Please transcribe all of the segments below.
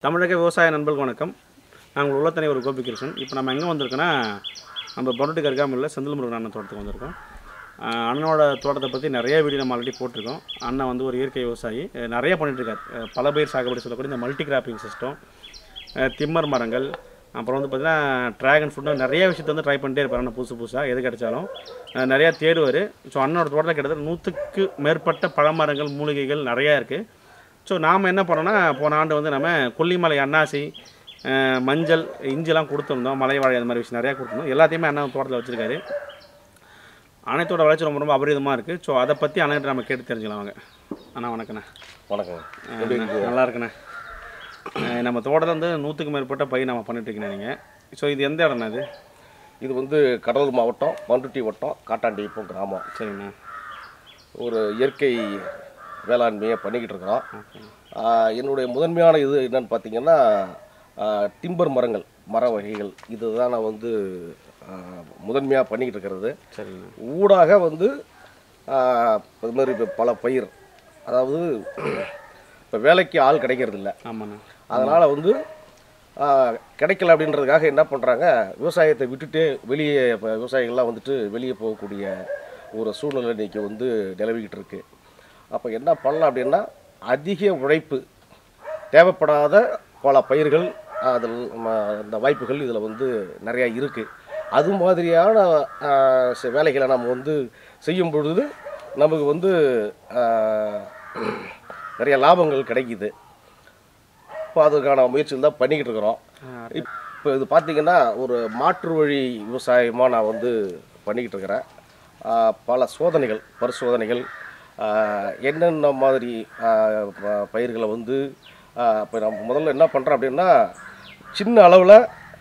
தமிழக விவசாய நண்பர்களுக்கு வணக்கம் நாங்கள் உள்ளத்தனை ஒரு கோபிகிருஷ்ணன் இப்போ நம்ம எங்கே வந்திருக்கோன்னா நம்ம பரோட்டுக்கு அருகாமையில் செந்தில் முருகன் அண்ணன் தோட்டத்துக்கு வந்திருக்கோம் ஆஹ் அண்ணனோட தோட்டத்தை பற்றி நிறைய வீடியோ நம்ம ஆல்ரெடி போட்டிருக்கோம் அண்ணன் வந்து ஒரு இயற்கை விவசாயி அஹ் நிறைய பண்ணிட்டு இருக்காரு அஹ் பல பயிர் சாகுபடி சொல்லக்கூடிய இந்த மல்டி கிராப்பிங் சிஸ்டம் திம்மர் மரங்கள் அப்புறம் வந்து பார்த்திங்கன்னா ட்ராகன் ஃப்ரூட் நிறைய விஷயத்தை வந்து ட்ரை பண்ணிட்டே இருப்பார் அண்ணன் புதுசு புதுசாக எது கிடைச்சாலும் அஹ் நிறையா தேடுவார் ஸோ அண்ணனோட தோட்டத்தில் கிட்டத்தட்ட நூற்றுக்கு மேற்பட்ட பழமரங்கள் மூலிகைகள் நிறையா இருக்குது ஸோ நாம் என்ன பண்ணோம்னா போன ஆண்டு வந்து நம்ம கொல்லிமலை அன்னாசி அஹ் மஞ்சள் இஞ்சிலாம் கொடுத்துருந்தோம் மலை வாழை அது மாதிரி விஷயம் நிறையா கொடுத்துருந்தோம் எல்லாத்தையுமே அண்ணன் தோட்டத்தில் வச்சுருக்காரு அனைத்தோட வளர்ச்சி ரொம்ப ரொம்ப அபரிதமாக இருக்குது ஸோ அதை பற்றி அண்ணன்கிட்ட நம்ம கேட்டு தெரிஞ்சுக்கலாம் வாங்க அண்ணா வணக்கண்ணா வணக்கம் அஹ் நல்லா இருக்குண்ணே அஹ் நம்ம தோட்டத்தில் வந்து நூற்றுக்கு மேற்பட்ட பயிர் நம்ம பண்ணிட்டு இருக்கீங்க நீங்கள் ஸோ இது எந்த இடம்ண்ணா இது இது வந்து கடலூர் மாவட்டம் பண்ருட்டி வட்டம் காட்டாண்டிப்பம் கிராமம் சரிங்கண்ணா ஒரு இயற்கை வேளாண்மையை பண்ணிக்கிட்டு இருக்கிறோம் ஓகே ஆஹ் என்னுடைய முதன்மையான இது என்னன்னு பார்த்தீங்கன்னா ஆஹ் டிம்பர் மரங்கள் மர வகைகள் இதுதான் நான் வந்து முதன்மையாக பண்ணிக்கிட்டு இருக்கிறது சரிங்கண்ணா ஊடாக வந்து ஆஹ் இது மாதிரி இப்போ பல பயிர் அதாவது இப்போ வேலைக்கு ஆள் கிடைக்கிறது இல்ல ஆமாண்ணா அதனால் வந்து ஆஹ், கிடைக்கல அப்படின்றதுக்காக என்ன பண்ணுறாங்க விவசாயத்தை விட்டுட்டு வெளியே இப்போ விவசாயிகள்லாம் வந்துட்டு வெளியே போகக்கூடிய ஒரு சூழ்நிலை இன்றைக்கி வந்து நிலவிக்கிட்டு இருக்கு அப்போ என்ன பண்ணலாம் அப்படின்னா அதிக உழைப்பு தேவைப்படாத பல பயிர்கள் அதில் ம- அந்த வாய்ப்புகள் இதில் வந்து நிறையா இருக்குது அது மாதிரியான ஆஹ், ச- வேலைகளை நம்ம வந்து செய்யும் பொழுது நமக்கு வந்து ஆஹ், நிறைய லாபங்கள் கிடைக்குது இப்போ அதுக்கான முயற்சிகள் தான் பண்ணிக்கிட்டு இருக்கிறோம் இப்போ இது பார்த்தீங்கன்னா ஒரு மாற்று வழி விவசாயமாக நான் வந்து பண்ணிக்கிட்டு இருக்கிறேன் ஆஹ் பல சோதனைகள் பரிசோதனைகள் ஆஹ் என்னென்ன மாதிரி ஆஹ் ப- பயிர்களை வந்து இப்போ நம்ம முதல்ல என்ன பண்ணுறோம் அப்படின்னா சின்ன அளவில்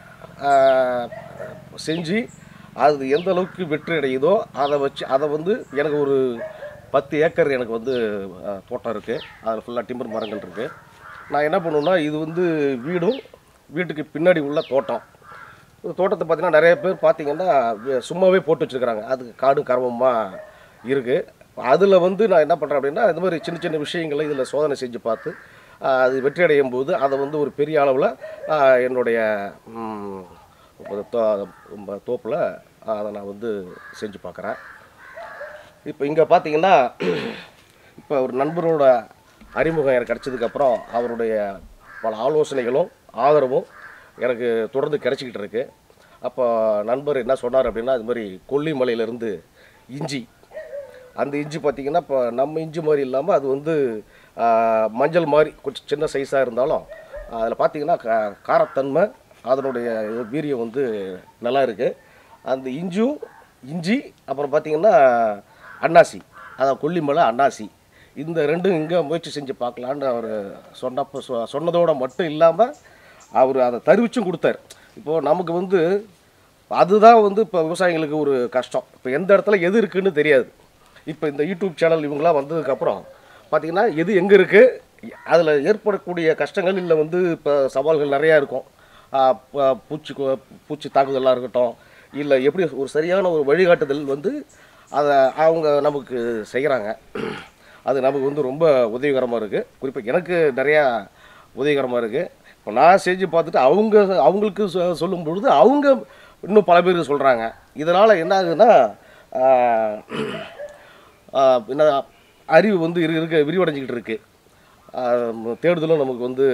செஞ்சு அது எந்த அளவுக்கு வெற்றி அடையுதோ அதை வச்சு அதை வந்து எனக்கு ஒரு பத்து ஏக்கர் எனக்கு வந்து ஆஹ் தோட்டம் இருக்குது அதில் ஃபுல்லாக டிம்பர் மரங்கள் இருக்குது நான் என்ன பண்ணுவேன்னா இது வந்து வீடும் வீட்டுக்கு பின்னாடி உள்ள தோட்டம் இந்த தோட்டத்தை பார்த்தீங்கன்னா நிறைய பேர் பார்த்தீங்கன்னா வே- சும்மாவே போட்டு வச்சுருக்கிறாங்க அதுக்கு காடு கரமமாக இருக்குது அதில் வந்து நான் என்ன பண்ணுறேன் அப்படின்னா இந்த மாதிரி சின்ன சின்ன விஷயங்களை இதில் சோதனை செஞ்சு பார்த்து ஆஹ், அது வெற்றி அடையும் போது அதை வந்து ஒரு பெரிய அளவில் என்னுடைய ம், ஒரு தோ- தோப்பில் அதை நான் வந்து செஞ்சு பார்க்குறேன் இப்போ இங்கே பார்த்தீங்கன்னா இப்போ ஒரு நண்பரோட அறிமுகம் எனக்கு கிடச்சதுக்கப்புறம் அவருடைய பல ஆலோசனைகளும் ஆதரவும் எனக்கு தொடர்ந்து கிடைச்சிக்கிட்டு இருக்கு அப்போ நண்பர் என்ன சொன்னார் அப்படின்னா இது மாதிரி கொல்லிமலையிலேருந்து இஞ்சி அந்த இஞ்சி பார்த்தீங்கன்னா இப்போ நம்ம இஞ்சி மாதிரி இல்லாமல் அது வந்து ஆ, மஞ்சள் மாதிரி கொஞ்சம் சின்ன சைஸாக இருந்தாலும் அதில் பார்த்தீங்கன்னா கா காரத்தன்மை அதனுடைய வீரியம் வந்து நல்லா இருக்குது அந்த இஞ்சும் இஞ்சி அப்புறம் பார்த்தீங்கன்னா அன்னாசி அதான் கொல்லிமலை அன்னாசி இந்த ரெண்டும் இங்கே முயற்சி செஞ்சு பார்க்கலான்னு அவர் சொன்னப்போ சொ- சொன்னதோட மட்டும் இல்லாமல் அவர் அதை தருவிச்சும் கொடுத்தாரு இப்போது நமக்கு வந்து அதுதான் வந்து இப்போ விவசாயிகளுக்கு ஒரு கஷ்டம் இப்போ எந்த இடத்துல எது இருக்குன்னு தெரியாது இப்போ இந்த யூடியூப் சேனல் இவங்களாம் வந்ததுக்கப்புறம் பார்த்தீங்கன்னா எது எங்கே இருக்குது அதில் ஏற்படக்கூடிய கஷ்டங்கள் இல்லை வந்து இப்போ சவால்கள் நிறையா இருக்கும் ஆ, ப- பூச்சி கொ- பூச்சி தாக்குதலாக இருக்கட்டும் இல்லை எப்படி ஒரு சரியான ஒரு வழிகாட்டுதல் வந்து அதை அவங்க நமக்கு செய்கிறாங்க அது நமக்கு வந்து ரொம்ப உதவிகரமாக இருக்குது குறிப்பாக எனக்கு நிறையா உதவிகரமாக இருக்குது இப்போ நான் செஞ்சு பார்த்துட்டு அவங்க அவங்களுக்கு சொ- சொல்லும் பொழுது அவங்க இன்னும் பல பேருக்கு சொல்கிறாங்க இதனால் என்ன ஆகுதுன்னா ஆஹ், ஆஹ், என்ன அறிவு வந்து இரு இருக்க விரிவடைஞ்சிக்கிட்டு இருக்கு ஆஹ், தேடுதலும் நமக்கு வந்து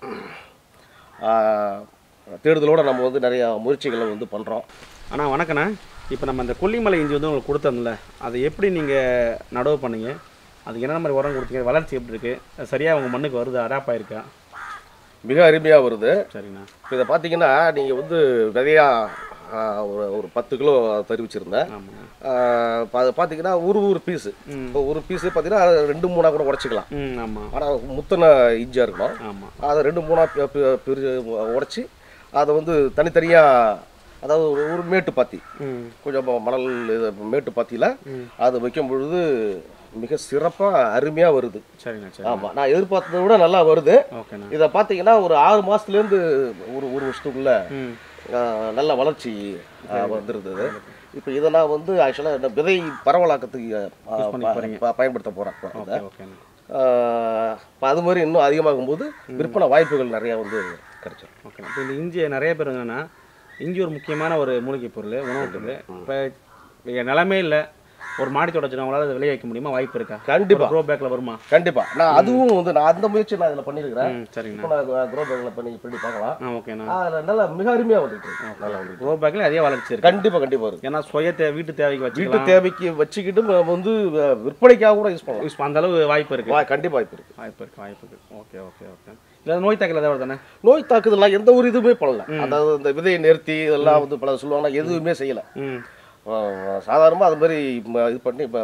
ஆஹ், தேடுதலோட நம்ம வந்து நிறையா முயற்சிகளை வந்து பண்ணுறோம் அண்ணா வணக்கண்ணா இப்போ நம்ம இந்த கொல்லிமலை இஞ்சி வந்து உங்களுக்கு கொடுத்தோம்ல அதை எப்படி நீங்கள் நடவு பண்ணீங்க அதுக்கு என்னென்ன மாதிரி உரம் கொடுத்தீங்க வளர்ச்சி எப்படி இருக்குது சரியாக உங்கள் மண்ணுக்கு வருது அடாப் ஆயிருக்கா மிக அருமையாக வருது சரிண்ணா இப்போ இதை பார்த்தீங்கன்னா நீங்கள் வந்து விதையாக ஒரு ஒரு பத்து கிலோ தெரிவிச்சிருந்தேன் ஆமாண்ணா ஆஹ் இப்ப அது பார்த்தீங்கன்னா ஒரு ஒரு பீஸு ம். இப்போ ஒரு பீஸு பார்த்தீங்கன்னா அது ரெண்டு மூணாக கூட உடச்சிக்கலாம் ம் ஆமாம் ஆனால் முத்தின இஞ்சியாக இருக்கணும் ஆமாம் அதை ரெண்டு மூணாக பிரி உடச்சி அதை வந்து தனித்தனியாக அதாவது ஒரு ஒரு மேட்டு பாத்தி ம் கொஞ்சம் ம- மணல் இது மேட்டு பாத்தியில் அது வைக்கும் பொழுது மிக சிறப்பாக அருமையாக வருது சரிண்ணா சரி ஆமாம் நான் எதிர்பார்த்ததை விட நல்லா வருது ஓகேண்ணா இதை பார்த்தீங்கன்னா ஒரு ஆறு மாதத்துலேருந்து ஒரு ஒரு வருஷத்துக்குள்ள ம் ஆஹ், நல்ல வளர்ச்சி ஆஹ், வந்துருந்தது இப்போ இதை நான் வந்து ஆக்சுவலாக இந்த விதை பரவலாக்கத்துக்கு ஆஹ், பண்ணி ப- போறீங்க. ப- பயன்படுத்த போகிறேன் ஓகே ஓகேண்ணா இப்போ அது மாதிரி இன்னும் அதிகமாகும் போது விற்பனை வாய்ப்புகள் நிறையா வந்து கிடைச்சிடும் ஓகே இப்போ இந்த இஞ்சி நிறைய பேர் என்னன்னா இஞ்சி ஒரு முக்கியமான ஒரு மூலிகை பொருள் உணவுப் பொருள் இப்போ நிலமே இல்லை ஒரு மாடி தோட்டம் அவங்களால அதை விளைய வைக்க முடியுமா வாய்ப்பு இருக்கா கண்டிப்பா. க்ரோ பேக்கில் வருமா கண்டிப்பா நான் அதுவும் வந்து நான் அந்த முயற்சி நான் இதில் பண்ணியிருக்கிறேன் ம் சரிங்கண்ணா இப்போ நான் க்ரோ பேக்கில் பண்ணி பண்ணி பார்க்கலாம் ஆ ஓகேண்ணா அதில் நல்லா மிக அருமையாக வந்துட்டு இருக்கு நல்லா வந்துட்டு க்ரோ பேக்கில் அதிக வளர்ச்சி இருக்கு கண்டிப்பாக கண்டிப்பாக இருக்கு ஏன்னா சுய தே வீட்டு தேவைக்கு வீட்டு வச்சுக்கலாம் தேவைக்கு வச்சுக்கிட்டு நம்ம வந்து அஹ், விற்பனைக்காக கூட யூஸ் பண்ணலாம் யூஸ் அந்த அளவு வாய்ப்பு இருக்கு வா- கண்டிப்பா வாய்ப்பு இருக்கு வாய்ப்பு இருக்கு வாய்ப்பு இருக்கு ஓகே ஓகே ஓகே இல்லை நோய் தாக்கல் ஏதாவது தானே நோய் தாக்குதல்லாம் எந்த ஒரு இதுவுமே பண்ணல அதாவது இந்த விதையை நிறுத்தி இதெல்லாம் வந்து பல சொல்லுவாங்கன்னா எதுவுமே செய்யலை ம் சாதாரணமாக அது மாதிரி ம- இது பண்ணி இப்போ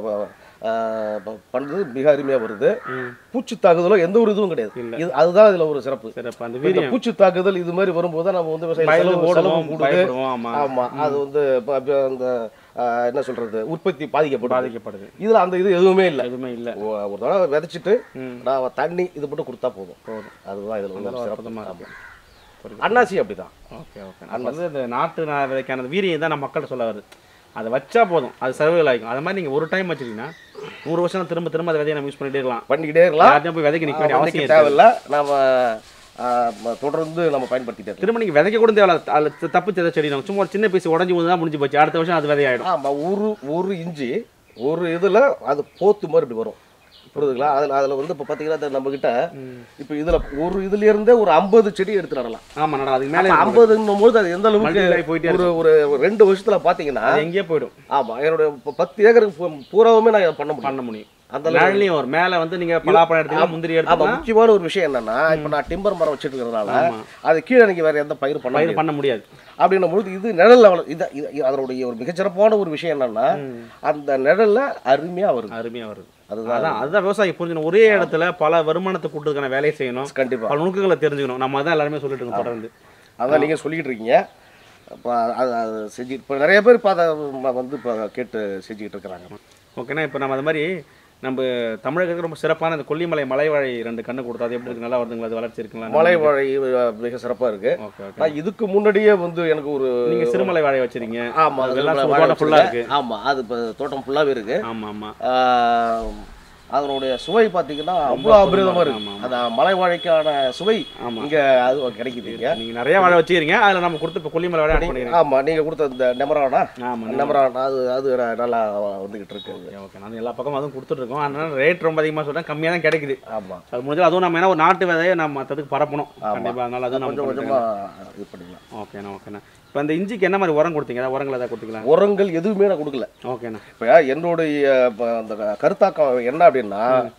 பண்ணுறது மிக அருமையாக வருது ம் பூச்சி தாக்குதலோ எந்த ஒரு இதுவும் கிடையாது இது அதுதான் இதில் ஒரு சிறப்பு சிறப்பு அந்த இப்ப இந்த வீரியம் பூச்சி தாக்குதல் இது மாதிரி வரும்போது தான் நம்ம வந்து விவசாயம் பயந்து செலவு செலவு ஓடுவோம் கூடுது பயப்படுவோம் ஆமா ஆமா அது வந்து இப்ப- இப்ப அந்த ஆஹ், என்ன சொல்றது உற்பத்தி பாதிக்கப்படும் பாதிக்கப்படுது இதுல அந்த இது எதுவுமே இல்லை எதுவுமே இல்லை ஒரு தடவை விதைச்சிட்டு ம் நான் தண்ணி இது மட்டும் கொடுத்தா போதும் போதும் அதுதான் இதுல உள்ள சிறப்பு அற்புதமாக இருக்கும் புரியுது. அன்னாசி அப்படிதான் ஓகே ஓகே நம்ம வந்து இந்த நாட்டு நா- விதைக்கான வீரியம் தான் நம்ம மக்கள்கிட்ட சொல்ல வருது அதை வச்சா போதும் அது சர்வைவல் ஆகிக்கும் அது மாதிரி நீங்கள் ஒரு டைம் வச்சிட்டீங்கன்னா நூறு வருஷம் திரும்ப திரும்ப அந்த விதையை நம்ம யூஸ் பண்ணிட்டே இருக்கலாம் பண்ணிக்கிட்டே இருக்கலாம் யார்ட்டையும் போய் விதைக்க நிற்க வேண்டிய அவசியம் அவசியம் இல்லை தேவையில்ல நாம ஆஹ், ம- தொடர்ந்து நம்ம பயன்படுத்திட்டே இருக்கலாம் திரும்ப நீங்கள் விதைக்க கூட தேவையில்ல அதில் தப்பு செத செடி நம்ம சும்மா ஒரு சின்ன பீஸ் உடஞ்சி வந்து தான் முடிஞ்சு போச்சு அடுத்த வருஷம் அது விதையாயிடும் ஆமா ஒரு ஒரு இஞ்சி ஒரு இதுல அது போத்து மாதிரி இப்படி வரும் புரியுதுங்களா அதுல அதுல வந்து இப்போ பார்த்தீங்கன்னா நம்ம கிட்ட இப்போ இதுல ஒரு இதுல இருந்தே ஒரு ஐம்பது செடி எடுத்து நடலாம் ஆமாம் நட அதுக்கு மேலே ஐம்பதுன்னும் போது அது எந்த அளவுக்கு Multiply போயிட்டே ஒரு ஒரு ஒரு ரெண்டு வருஷத்துல பாத்தீங்கன்னா அது எங்கேயே போயிடும் ஆமா என்னுடைய ப- பத்து ஏக்கருக்கு பூ- பூராவுமே நான் இதை பண்ண முடியும் பண்ண முடியும் அந்த மேலேயும் வரும் மேலே வந்து நீங்கள் பலாப்பழம் எடுத்துக்கலாம் முந்திரி ஆமா எடுத்துக்கலாம் முக்கியமான ஒரு விஷயம் என்னன்னா இப்ப நான் டிம்பர் மரம் வச்சிட்டு இருக்கிறதுனால ஆமா. அது கீழே நீங்க வேற எந்த பயிர் பண்ண பயிர் முடியாது பண்ண முடியாது அப்படின்னும் பொழுது இது நிழல்ல வள இது இது- இது அதனுடைய ஒரு மிகச்சிறப்பான ஒரு விஷயம் என்னன்னா அந்த நிழல்ல அருமையா வருது அருமையாக வருது அதுதான் அதான் அதுதான் விவசாயி புரிஞ்சுக்கணும் ஒரே இடத்துல பல வருமானத்தை கூட்டுறதுக்கான வேலையை செய்யணும் கண்டிப்பா பல நுணுக்கங்களை தெரிஞ்சுக்கணும் நம்ம அதான் எல்லாருமே சொல்லிட்டு இருக்கோம் தொடர்ந்து அதான் நீங்க சொல்லிக்கிட்டு இருக்கீங்க இப்போ அது அது செஞ்சு இப்போ நிறைய பேர் இப்போ அதை ம- வந்து இப்போ கேட்டு செஞ்சுக்கிட்டு இருக்கிறாங்க ஓகேண்ணா இப்போ நம்ம அது மாதிரி நம்ம தமிழகத்துக்கு ரொம்ப சிறப்பான இந்த கொல்லிமலை மலைவாழை ரெண்டு கண்ணு கொடுத்தா அது எப்படி இருக்கு நல்லா வருதுங்களா அது வளர்ச்சி இருக்குங்களா மலை வாழை அஹ், மிக சிறப்பா இருக்கு ஓகே ஓகே நான் இதுக்கு முன்னாடியே வந்து எனக்கு ஒரு நீங்க சிறுமலை வாழை வச்சிருக்கீங்க ஆமா அது அதெல்லாம் வாழை தோட்டம் ஃபுல்லா வச்சிருக்கேன். இருக்கு ஆமா அது இப்போ தோட்டம் ஃபுல்லாவே இருக்கு ஆமா ஆமா ஆஹ், அதனுடைய சுவை பார்த்தீங்கன்னா அவ்வளோ அபரிதமா ஆமா, இருக்கு ஆமா. அந்த மலை வாழைக்கான சுவை ஆமா. இங்க அது கிடைக்குது இங்க நீங்க நிறைய வாழை வச்சிருக்கீங்க அதுல நம்ம கொடுத்து இப்போ கொல்லிமலை வாழை ஆட் பண்ணிக்கிறேன் ஆமா நீங்க கொடுத்த இந்த நெமரானா ஆமா நெமரானா அது அது நல்லா வந்துகிட்டு இருக்கு ஓகே ஓகே நான் எல்லா பக்கமும் அதுவும் கொடுத்துட்டு இருக்கோம் அதனால ரேட் ரொம்ப அதிகமா சொல்றேன் கம்மியா தான் கிடைக்குது ஆமா அது முடிஞ்சு அதுவும் நம்ம என்ன ஒரு நாட்டு விதையை நம்ம மற்றதுக்கு பரப்பணும் கண்டிப்பா அதனால அதுவும் நம்ம கொஞ்சம் கொஞ்சம் கொஞ்சமா இது பண்ணிக்கலாம் ஓகேண்ணா ஓகேண்ணா இப்போ அந்த இஞ்சிக்கு என்ன மாதிரி உரம் கொடுத்தீங்க ஏதாவது உரங்கள் ஏதாவது கொடுத்தீங்களா உரங்கள் எதுவுமே நான் கொடுக்கல ஓகேண்ணா இப்போ என்னுடைய இப்ப அந்த கருத்தாக்கம் என்ன அப்படின்னா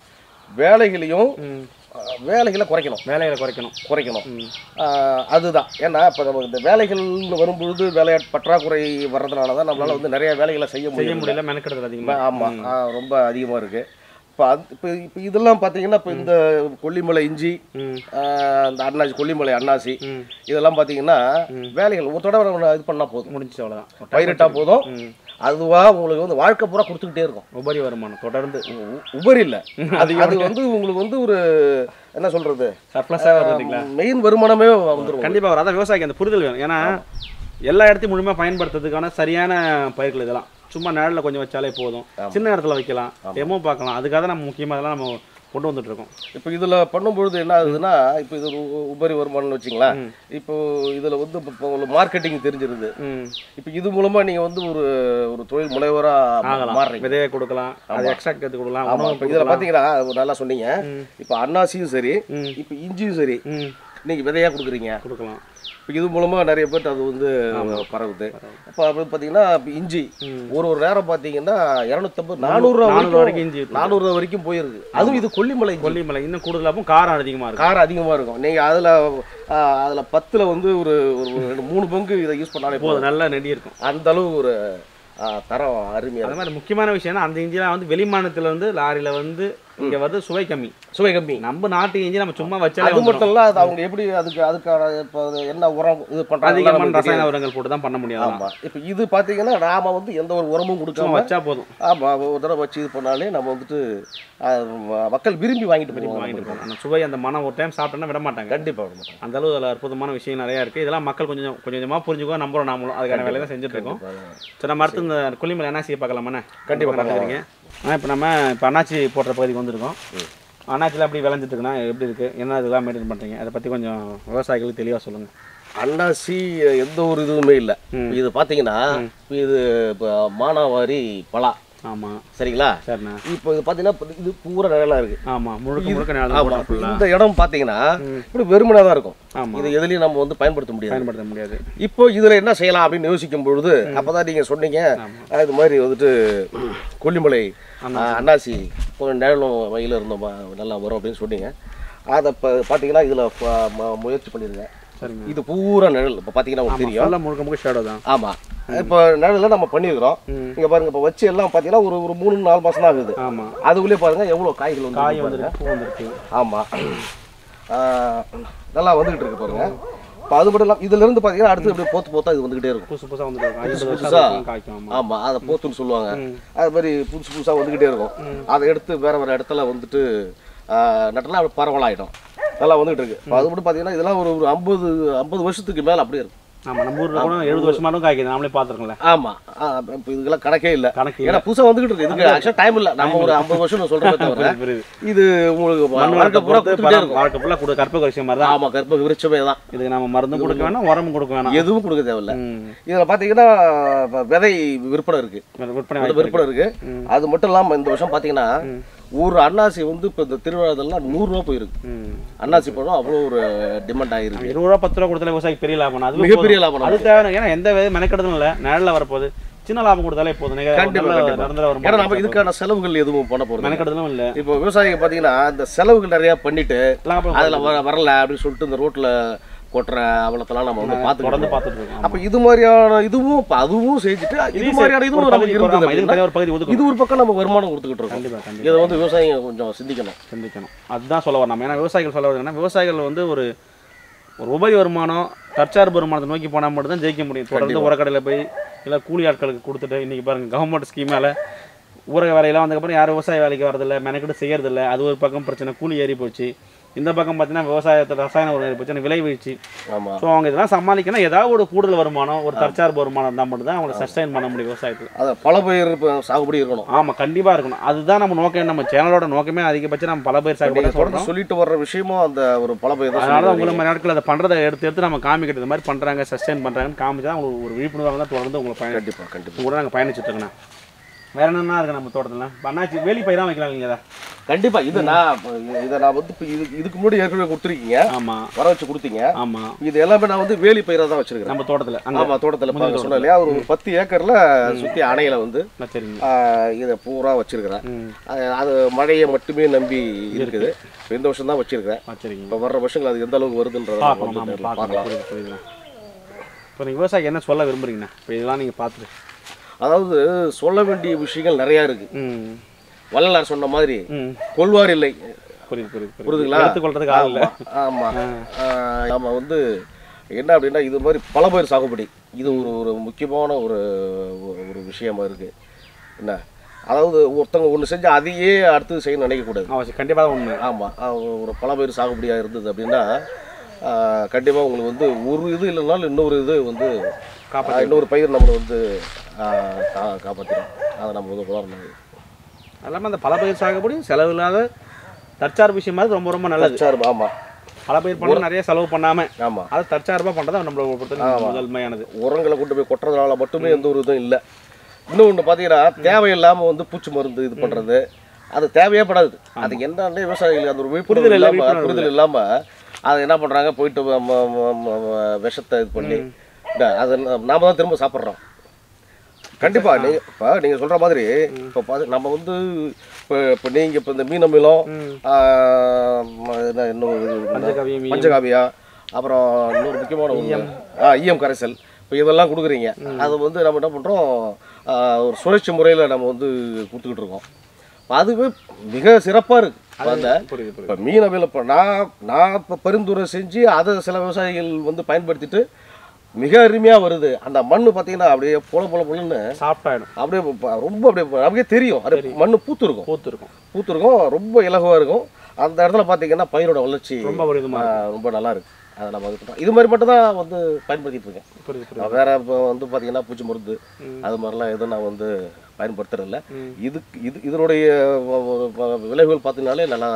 வேலைகளையும் ம் அஹ், வேலைகளை குறைக்கணும் வேலைகளை குறைக்கணும் குறைக்கணும் ம் ஆஹ் அதுதான் ஏன்னா இப்போ நமக்கு இந்த வேலைகள்னு வரும்பொழுது வேலையாட் பற்றாக்குறை வர்றதுனால தான் நம்மளால வந்து நிறைய வேலைகளை செய்ய செய்ய முடியும் முடியல மெனக்கெடுதல் அதிகமாக ஆமாம் ரொம்ப அதிகமாக இருக்கு இப்போ அது இப்போ இப்போ இதெல்லாம் பார்த்தீங்கன்னா இப்போ இந்த கொல்லிமலை இஞ்சி ம் ஆஹ் இந்த அண்ணாச்சி கொல்லிமலை அண்ணாசி ம் இதெல்லாம் பார்த்தீங்கன்னா வேலைகள் ஒரு தடவை நம்ம இது பண்ணால் போதும் முடிஞ்சிச்சு அவ்வளோதான் பயிரிட்டா போதும் ம் அதுவா உங்களுக்கு வந்து வாழ்க்கை பூரா கொடுத்துக்கிட்டே இருக்கும் உபரி வருமானம் தொடர்ந்து உ- உபரி இல்லை அது அது வந்து உங்களுக்கு வந்து ஒரு என்ன சொல்றது சர்ப்ளஸாக வருது இல்லைங்களா மெயின் வருமானமே வந்துடும் கண்டிப்பாக வரும் அதான் விவசாயிக்கு அந்த புரிதல் வேணும் ஏன்னா எல்லா இடத்தையும் முழுமையாக பயன்படுத்துறதுக்கான சரியான பயிர்கள் இதெல்லாம் சும்மா நிழல்ல கொஞ்சம் வச்சாலே போதும் சின்ன இடத்துல வைக்கலாம் டெமோ பார்க்கலாம் அதுக்காக தான் நம்ம முக்கியமாக அதெல்லாம் நம்ம கொண்டு வந்துட்டு இருக்கோம் இப்போ இதில் பண்ணும்பொழுது என்ன ஆகுதுன்னா இப்போ இது ஒரு உ- உபரி வருமானம்னு வச்சுங்களேன் இப்போ இதில் வந்து இப்போ உங்களுக்கு மார்க்கெட்டிங் தெரிஞ்சிருது ம் இப்போ இது மூலமா நீங்க வந்து ஒரு ஒரு தொழில் முனைவராக ஆகலாம் மாறுறீங்க விதையை கொடுக்கலாம் அது எக்ஸ்ட்ராக்ட் எடுத்து கொடுக்கலாம் ஆமா உணவு இப்போ இதில் பார்த்தீங்கன்னா அது நல்லா சொன்னீங்க இப்போ அன்னாசியும் சரி ம். இப்போ இஞ்சியும் சரி ம் நீங்க விதையா கொடுக்குறீங்க கொடுக்கலாம் இப்போ இது மூலமா நிறைய பேர் அது வந்து பரவுது இப்போ அப்படி பார்த்தீங்கன்னா இப்போ இஞ்சி ஒரு ஒரு நேரம் பார்த்தீங்கன்னா இரநூத்தம்பது நானூறுரூவா நானூறு வரைக்கும் வரைக்கும் இஞ்சி வித்துரும். நானூறுரூவா வரைக்கும் போயிருக்கு அதுவும் இது கொல்லிமலை இஞ்சி கொல்லிமலை இன்னும் கூடுதலாகவும் காரம் அதிகமாக இருக்கும் காரம் அதிகமா இருக்கும் நீங்க அதுல ஆ, அதுல பத்துல வந்து ஒரு ஒரு ரெண்டு மூணு பங்கு இதை யூஸ் பண்ணாலே போதும் போதும் நல்ல நெடி இருக்கும் அந்த அளவு ஒரு ஆ, தரம் அருமையா அது மாதிரி முக்கியமான விஷயம்னா அந்த இஞ்சிலாம் வந்து வெளிமாநிலத்துல வந்து லாரியில வந்து இங்க வந்து சுவை கம்மி சுவை கம்மி நம்ம நாட்டு இஞ்சி நம்ம சும்மா வச்சாலே அது மட்டும் இல்ல அது அவங்க எப்படி அதுக்கு அதுக்கான இப்போ அது என்ன உரம் இது பண்றாங்க அதிகமான ரசாயன உரங்கள் போட்டு தான் பண்ண முடியாது ஆமா இப்போ இது பாத்தீங்கன்னா நாம வந்து எந்த ஒரு உரமும் சும்மா கொடுக்காம வச்சா போதும் ஆமா ஒரு தடவை வச்சு இது பண்ணாலே நம்ம வந்துட்டு ஆ, ம- மக்கள் விரும்பி வாங்கிட்டு போயிருவாங்க வாங்கிட்டு போகலாம் அந்த சுவை அந்த மனம் ஒரு டைம் சாப்பிட்டோன்னா விட மாட்டாங்க கண்டிப்பா விட மாட்டாங்க. அந்த அளவு அதில் அற்புதமான விஷயம் நிறையா இருக்குது இதெல்லாம் மக்கள் கொஞ்சம் கொஞ்சம் கொஞ்சமாக புரிஞ்சுக்கோ நம்புறோம் நாமளும் அதுக்கான வேலையை தான் செஞ்சுட்டு இருக்கோம் சரி நம்ம அடுத்து இந்த கொல்லிமலை அண்ணாச்சியை பார்க்கலாமாண்ணே கண்டிப்பா பார்க்குறீங்க ஆ இப்போ நம்ம இப்போ அண்ணாச்சி போடுற பகுதிக்கு வந்திருக்கோம் அண்ணாச்சிலாம் எப்படி விளைஞ்சிட்டு இருக்குன்னா எப்படி இருக்குது என்ன இதெல்லாம் மெயின்டைன் பண்ணுறீங்க அதை பற்றி கொஞ்சம் விவசாயிகளுக்கு தெளிவாக சொல்லுங்கள் அன்னாசி எந்த ஒரு இதுவுமே இல்லை இது பார்த்தீங்கன்னா இது இப்போ மானாவாரி பலா ஆமாம் சரிங்களா சரிண்ணா இப்போ இது பார்த்தீங்கன்னா இப்ப இது பூரா நிழலாக இருக்கு ஆமாம் முழுக்க முழுக்க ஆமா, நேரம் இப்ப இந்த இடம் பார்த்தீங்கன்னா இப்படி வெறுமனே தான் இருக்கும் ஆமாம் இது எதுலையும் நம்ம வந்து பயன்படுத்த முடியாது பயன்படுத்த முடியாது இப்போ இதில் என்ன செய்யலாம் அப்படின்னு யோசிக்கும் பொழுது அப்பதான் நீங்க சொன்னீங்க அஹ், இது மாதிரி வந்துட்டு கொல்லிமலை அஹ், அன்னாசி கொஞ்சம் நிழலும் வயலில் இருந்தோம் நல்லா வரும் அப்படின்னு சொன்னீங்க அதை இப்போ பார்த்தீங்கன்னா இதில் முயற்சி பண்ணிருங்க சரிங்க இது பூரா நிழல் இப்போ பார்த்தீங்கன்னா உங்களுக்கு தெரியும் ஃபுல்லாக முழுக்க முழுக்க ஷேடோ தான் ஆமா இப்போ நிழலில் நம்ம பண்ணியிருக்கிறோம் இங்க பாருங்க இப்போ வச்சு எல்லாம் பார்த்தீங்கன்னா ஒரு ஒரு மூணு நாலு மாசம் தான் ஆகுது ஆமாம் அதுக்குள்ளே பாருங்க எவ்வளோ காய்கள் வந்து காய் வந்துருக்கு பூ வந்துருக்கு ஆமா ஆஹ், நல்லா வந்துகிட்டு இருக்கு பாருங்க இப்போ அது மட்டும் இல்லாமல் இதுல இருந்து பார்த்தீங்கன்னா அடுத்து அப்படியே போத்து போத்தா இது வந்துகிட்டே இருக்கும் புதுசு புதுசாக வந்துட்டு இருக்கும் ஐம்பது புதுசா? வருஷம் வரைக்கும் காய்க்கும் ஆமாம் ஆமா அதை போத்துன்னு சொல்லுவாங்க அது மாதிரி புதுசு புதுசா வந்துகிட்டே இருக்கும் அதை எடுத்து வேற வேற இடத்துல வந்துட்டு ஆஹ், நட்டனா அப்படி பரவலாயிடும் நல்லா வந்துகிட்டு இருக்கு இப்போ அது மட்டும் பார்த்தீங்கன்னா இதெல்லாம் ஒரு ஒரு ஐம்பது ஐம்பது வருஷத்துக்கு மேல அப்படியே இருக்கும் ஆமாம் நம்ம ஊரில் கூட எழுபது வருஷமாலும் காய்க்குது நாமளே பார்த்துருக்கோம்ல ஆமா இப்போ இதுக்கெல்லாம் கணக்கே இல்லை கணக்கு இல்லை ஏன்னா புதுசா வந்துகிட்டு இருக்கு இதுக்கு ஆக்சுவலாக டைம் இல்லை நம்ம ஒரு ஐம்பது வருஷம் சொல்றதை தவிர புரியுது இது உங்களுக்கு மண் வாழ்க்கை பூரா பொறுத்து கொடுத்துட்டே இருக்கும் வாழ்க்கை ஃபுல்லாக கொடு கற்பக விஷயம் மாதிரி தான் ஆமா கற்பக விருட்சமே தான் இதுக்கு நம்ம மருந்தும் கொடுக்க வேணாம் உரமும் கொடுக்க வேணாம் எதுவும் கொடுக்க தேவையில்ல ம். இதுல பாத்தீங்கன்னா இப்ப விதை விற்பனை இருக்கு விற்பனை விதை வாய்ப்பு விற்பனை இருக்கு அது மட்டும் இல்லாம இந்த வருஷம் பாத்தீங்கன்னா ஒரு அன்னாசி வந்து இப்ப இந்த திருவிழாதெல்லாம் நூறு ரூபா போயிருக்கு ம். அன்னாசி பழம் அவ்வளோ ஒரு டிமாண்ட் ஆயிருக்கு இருபது ரூபா பத்து ரூபா கொடுத்தாலே விவசாயிக்கு பெரிய லாபம் அது மிகப்பெரிய லாபம் அது தேவை ஏன்னா எந்த வித மெனக்கெடுதலும் இல்லை நிழல்ல வரப்போகுது சின்ன லாபம் கொடுத்தாலே போதும் நீங்க கண்டிப்பா, நல்ல கண்டிப்பா. நிரந்தர ஏன்னா நம்ம வருமானம் இதுக்கான செலவுகள் எதுவும் பண்ண போறது இல்ல. மெனக்கெடுதலும் இல்லை இப்போ விவசாயிங்க பாத்தீங்கன்னா இந்த செலவுகள் நிறைய பண்ணிட்டு லாபம் அதுல வர வரல அப்படின்னு சொல்லிட்டு இந்த ரோட்ல கொட்டுற அவலத்தெல்லாம் நம்ம வந்து தொடர்ந்து பார்த்துட்டு பார்த்துட்டு இருக்கோம் அப்ப இது மாதிரியான இதுவும் இப்ப அதுவும் செஞ்சுட்டு இது மாதிரியான இதுவும் ஒரு நமக்கு பகுதி இருந்தது ஆமா, இதுக்கு அப்படின்னா, தனியா ஒரு பகுதி ஒதுக்கணும் இது ஒரு பக்கம் நம்ம வருமானம் கொடுத்துக்கிட்டு இருக்கோம் கண்டிப்பா கண்டிப்பா இதை வந்து விவசாயிங்க கொஞ்சம் சிந்திக்கணும் சிந்திக்கணும் அதுதான் சொல்ல வரணும் ஏன்னா விவசாயிகள் சொல்ல வருதுன்னா விவசாயிகள் வந்து ஒரு ஒரு உபரி வருமானம் தற்சார்பு வருமானத்தை நோக்கி போனால் மட்டும்தான் ஜெயிக்க முடியும் தொடர்ந்து உரக்கடையில் போய் இல்லை கூலி ஆட்களுக்கு கொடுத்துட்டு இன்றைக்கி பாருங்கள் கவர்மெண்ட் ஸ்கீமால் ஊரக வேலையெல்லாம் வந்ததுக்கப்புறம் யாரும் விவசாய வேலைக்கு வரதில்ல மெனக்கெட்டு செய்யறதில்ல அது ஒரு பக்கம் பிரச்சனை கூலி ஏறி போச்சு இந்த பக்கம் பார்த்தீங்கன்னா விவசாயத்தை ரசாயன உரம் ஏறி போச்சு எனக்கு விலை வீழ்ச்சி ஆமா ஸோ அவங்க இதெல்லாம் சமாளிக்கணும் ஏதாவது ஒரு கூடுதல் வருமானம் ஒரு தற்சார்பு வருமானம் இருந்தால் மட்டும்தான் அவங்களை சஸ்டைன் பண்ண முடியும் விவசாயத்தில் அது பல பயிர் இப்ப சாகுபடி இருக்கணும் ஆமாம் கண்டிப்பாக இருக்கணும் அதுதான் நம்ம நோக்கம் நம்ம சேனலோட நோக்கமே அதிகபட்சம் நம்ம பல பேர் நீங்க சாகுபடி தொடர்ந்து சொல்கிறோம் சொல்லிட்டு வர்ற விஷயமும் அந்த ஒரு பல பயிர் தான் அதனால தான் சொல்லிட்டு உங்களை நாட்கள் அதை பண்ணுறதை எடுத்து எடுத்து நம்ம காமிக்கிறது இந்த மாதிரி பண்ணுறாங்க சஸ்டைன் பண்ணுறாங்கன்னு காமிச்சா தான் உங்களுக்கு ஒரு விழிப்புணர்வாக தான் தொடர்ந்து உங்களை பயணம் கண்டிப்பா கண்டிப்பா கூட நாங்கள் பயணிச்சுட்டு இருக்கோண்ணா வேற என்னென்ன இருக்கு நம்ம தோட்டத்தில் இப்போ அண்ணாச்சி வேலி பயிராக வைக்கலாம் இல்லைங்க கண்டிப்பா இது நான் இதை நான் வந்து இப்ப இது இதுக்கு முன்னாடி ஏற்கனவே கொடுத்துருக்கீங்க ஆமாம் வர வச்சு கொடுத்தீங்க ஆமாம் இது எல்லாமே நான் வந்து வேலி பயிராக தான் வச்சிருக்கிறேன் நம்ம தோட்டத்தில் அங்கே ஆமா தோட்டத்துல இப்ப சொன்னேன் இல்லையா ஒரு பத்து ஏக்கர்ல சுத்தி அணையில வந்து சரிங்க ஆஹ், இதை பூரா வச்சிருக்கிறேன் ம் அது- அது மழையை மட்டுமே நம்பி இருக்குது இப்ப இந்த வருஷம் தான் வச்சிருக்கிறேன் வச்சுருக்கீங்க இப்போ வர்ற வருஷங்கள் அது எந்த அளவுக்கு வருதுன்றத நம்ம பார்க்கணும் வந்து நம்ம நேர்ல பார்க்கலாம் பார்க்கலாம் புரியுது புரியுதுண்ணா இப்போ நீங்கள் விவசாயிக்கு என்ன சொல்ல விரும்புறீங்கண்ணா இப்போ இதெல்லாம் நீங்கள் பார்த்துட்டு அதாவது சொல்ல வேண்டிய விஷயங்கள் நிறைய இருக்கு ம் வள்ளலார் சொன்ன மாதிரி ம் கொள்வார் இல்லை புரியுது புரியுது புரியுது புரியுதுங்களா? எடுத்துக்கொள்றதுக்கு ஆள் இல்லை ஆமா ஆஹ், நம்ம வந்து என்ன அப்படின்னா இது மாதிரி பல பயிர் சாகுபடி இது ஒரு ஒரு முக்கியமான ஒரு ஒரு விஷயமா இருக்கு என்ன அதாவது ஒருத்தவங்க ஒன்று செஞ்சு அதையே அடுத்து செய்ய நினைக்கக்கூடாது அவசியம் கண்டிப்பாக உண்மை ஆமாம் ஒரு பல பயிர் சாகுபடியாக இருந்தது அப்படின்னா கண்டிப்பாக உங்களுக்கு வந்து ஒரு இது இல்லைனாலும் இன்னொரு இது வந்து ஆஹ், இன்னொரு பயிர் நம்மளை வந்து ஆஹ், கா- காப்பாத்திடும் அதை நம்ம வந்து உதாரணம் அது இல்லாமல் அந்த பல பயிர் சாகுபடி செலவு இல்லாத தற்சார்பு விஷயமா இருக்கு ரொம்ப ரொம்ப நல்லது சார் ஆமாம் பல பயிர் பண்ண நிறைய செலவு பண்ணாமல் ஆமாம் அதை தற்சார்பாக பண்ணுறது நம்மளோட பொறுத்த முதன்மையானது உரங்களை கொண்டு போய் கொட்டுறதுனால மட்டுமே எந்த ஒரு இதுவும் இல்லை இன்னொன்று பார்த்தீங்கன்னா தேவையில்லாமல் வந்து பூச்சி மருந்து இது பண்ணுறது அது தேவையே படாது அது என்னன்னு விவசாயிகளுக்கு அந்த ஒரு விழிப்புணர்வு புரிதல் இல்லை, இல்லாமல் விழிப்புணர்வு புரிதல் இல்லாமல் அதை என்ன பண்ணுறாங்க போயிட்டு ம- ம- ம- ம- விஷத்தை இது பண்ணி இந்த அது நாம தான் திரும்ப சாப்பிட்றோம் கண்டிப்பா நீங்க இப்போ நீங்கள் சொல்ற மாதிரி இப்போ பாத்து நம்ம வந்து இப்போ இப்போ நீங்கள் இப்போ இந்த மீன் அமிலம் ஆஹ், ம- என்ன இன்னும் இது- பஞ்சகவியம் பஞ்சகாவியா அப்புறம் இன்னொரு முக்கியமான ஒன்று ஆ இஎம் கரைசல் இப்போ இதெல்லாம் கொடுக்குறீங்க அது வந்து நம்ம என்ன பண்ணுறோம் ஒரு சுழற்சி முறையில் நம்ம வந்து கொடுத்துக்கிட்டு இருக்கோம் அதுவே மிக சிறப்பாக இருக்கு இப்ப அந்த புரியுது புரியுது இப்போ மீன் அவையில் இப்போ நான் நான் இப்போ பரிந்துரை செஞ்சு அதை சில விவசாயிகள் வந்து பயன்படுத்திட்டு மிக அருமையாக வருது அந்த மண் பார்த்தீங்கன்னா அப்படியே பொல பொல பொலன்னு சாஃப்டாயிடும் அப்படியே ப- ரொம்ப அப்படியே நமக்கே தெரியும் அப்படியே மண் பூத்து இருக்கும் பூத்து இருக்கும் பூத்து இருக்கும் ரொம்ப இலகுவாக இருக்கும் அந்த இடத்துல பார்த்தீங்கன்னா பயிரோட வளர்ச்சி ரொம்ப ஒரு இதுமா ஆ, ரொம்ப நல்லா இருக்கு அதை நம்ம இது பண்றோம். இது மாதிரி மட்டும் தான் வந்து பயன்படுத்திட்டு இருக்கேன் புரியுது புரியுது நான் வேற இப்போ வந்து பார்த்தீங்கன்னா பூச்சி மருந்து அது மாதிரிலாம் எதுவும் நான் வந்து பயன்படுத்துறதில்ல இதுக்கு இது இதனுடைய வ- வ- வ- விளைவுகள் பார்த்தீங்கனாலே நல்லா தான் இருக்கு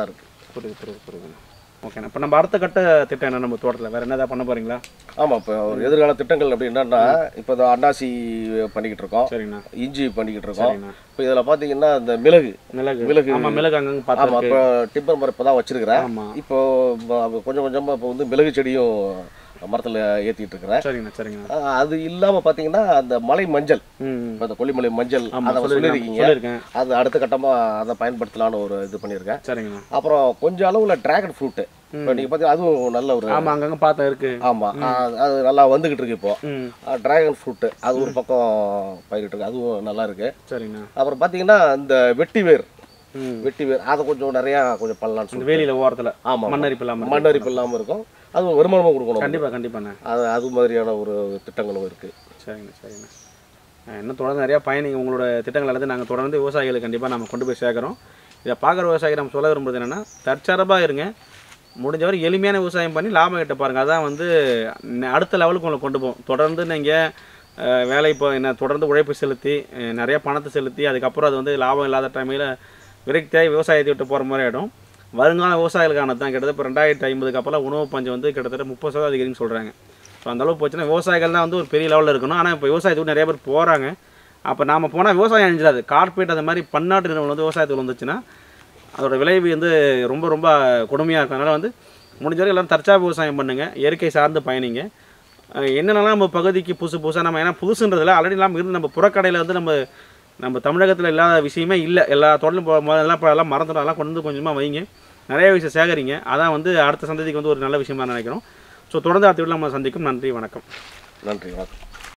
புரியுது புரியுது புரியுதுண்ணா ஓகேண்ணா இப்போ நம்ம அடுத்த கட்ட திட்டம் என்ன நம்ம தோட்டத்தில் வேறு என்னதான் பண்ண போகிறீங்களா ஆமாம் இப்போ ஒரு எதிர்கால திட்டங்கள் அப்படி என்னன்னா இப்போ இந்த அன்னாசி பண்ணிக்கிட்டு இருக்கோம் சரிங்கண்ணா இஞ்சி பண்ணிக்கிட்டு இருக்கோம் சரிங்கண்ணா இப்போ இதில் பார்த்தீங்கன்னா இந்த மிளகு மிளகு மிளகு. ஆமாம் மிளகு அங்கங்கே ஆமாம் பார்த்துருக்கு இப்போ டிம்பர் மரம் இப்போ தான் வச்சிருக்கிறேன் ஆமாம் இப்போ ம- கொஞ்சம் கொஞ்சமாக இப்போ வந்து மிளகு செடியும் மரத்தில் ஏற்றிட்டு இருக்கிறேன் சரிங்கண்ணா சரிங்கண்ணா ஆ, அது இல்லாமல் பார்த்தீங்கன்னா அந்த மலை மஞ்சள் ம் இப்போ இந்த கொல்லிமலை மஞ்சள் ஆமாம் அதை சொல்லியிருக்கேன் சொல்லியிருக்கீங்க சொல்லியிருக்கேன் அது அடுத்த கட்டமாக அதை பயன்படுத்தலான்னு ஒரு இது பண்ணியிருக்கேன் சரிங்கண்ணா அப்புறம் கொஞ்சம் அளவில் டிராகன் ஃப்ரூட்டு இப்போ நீங்கள் பார்த்தீங்கன்னா அதுவும் நல்ல ஒரு ஆமாம் அங்கங்கே பார்த்தா இருக்கு ஆமாம் அது நல்லா வந்துக்கிட்டு இருக்கு இப்போ ம் டிராகன் ஃப்ரூட்டு அது ஒரு பக்கம் பயிரிட்டு இருக்கு அதுவும் நல்லா இருக்கு சரிங்கண்ணா அப்புறம் பார்த்தீங்கன்னா இந்த வெட்டி வேர் ம் வெட்டி வேர் அதை கொஞ்சம் நிறையா கொஞ்சம் பண்ணலாம்னு இந்த சொல்லி வேலியில் ஓரத்தில் ஆமாம் மண்ணரிப்பு இல்லாமல் மண்ணரிப்பு இல்லாமல் இருக்கும் அது வருமானமாக கொடுக்கணும் கண்டிப்பாக கண்டிப்பாண்ணே அது அது மாதிரியான ஒரு திட்டங்களும் இருக்குது சரிங்க சரிங்க அஹ் இன்னும் தொடர்ந்து நிறையா பயணிங்க உங்களோட திட்டங்கள் எல்லாத்தையும் நாங்கள் தொடர்ந்து விவசாயிகளுக்கு கண்டிப்பாக நம்ம கொண்டு போய் சேர்க்குறோம் இதை பார்க்குற விவசாயிகள் நம்ம சொல்ல விரும்புறது என்னென்னா தற்சார்பாக இருங்க முடிஞ்ச வரை எளிமையான விவசாயம் பண்ணி லாபம் கிட்ட பாருங்கள் அதான் வந்து ந- அடுத்த லெவலுக்கு உங்களை கொண்டு போகும் தொடர்ந்து நீங்கள் வேலை இப்போ என்ன தொடர்ந்து உழைப்பு செலுத்தி அஹ் நிறைய பணத்தை செலுத்தி அதுக்கப்புறம் அது வந்து லாபம் இல்லாத டைமில் விரக்தியாகி விவசாயத்தை விட்டு போகிற மாதிரி ஆகிடும் வருங்கால விவசாயிகளுக்கானது தான் கிட்டத்தட்ட இப்போ ரெண்டாயிரத்தி ஐம்பதுக்கு அப்புறம் உணவு பஞ்சம் வந்து கிட்டத்தட்ட முப்பது சதவீதம் அதிகரின்னு சொல்கிறாங்க ஸோ அந்தளவு போச்சுன்னா விவசாயிகள் தான் வந்து ஒரு பெரிய லெவலில் இருக்கணும் ஆனால் இப்போ விவசாயத்துக்கு நிறைய பேர் போகிறாங்க அப்போ நாம் போனால் விவசாயம் அழிஞ்சிடாது கார்ப்பரேட் அந்த மாதிரி பன்னாட்டு நிறுவனம் வந்து விவசாயத்துக்கு வந்துச்சுன்னா அதோட விளைவு வந்து ரொம்ப ரொம்ப கொடுமையாக இருக்கும் அதனால் வந்து முடிஞ்ச வரைக்கும் எல்லாரும் தற்சார்பு விவசாயம் பண்ணுங்கள் இயற்கை சார்ந்து பயணிங்க அஹ் என்னென்னலாம் நம்ம பகுதிக்கு புதுசு புதுசாக நம்ம ஏன்னா புதுசுன்றதில் ஆல்ரெடி இல்லாமல் இருந்து நம்ம புறக்கடையில் வந்து நம்ம நம்ம தமிழகத்தில் இல்லாத விஷயமே இல்லை எல்லா தோட்டலும் போ முதல்ல இப்போ எல்லாம் மறந்துடும் அதெல்லாம் கொண்டு வந்து கொஞ்சமாக வைங்க நிறைய விஷயம் சேகரிங்க அதான் வந்து அடுத்த சந்ததிக்கு வந்து ஒரு நல்ல விஷயமா நினைக்கிறோம் ஸோ தொடர்ந்து அடுத்த வீட்டில் நம்ம சந்திக்கும் நன்றி வணக்கம் நன்றி வணக்கம்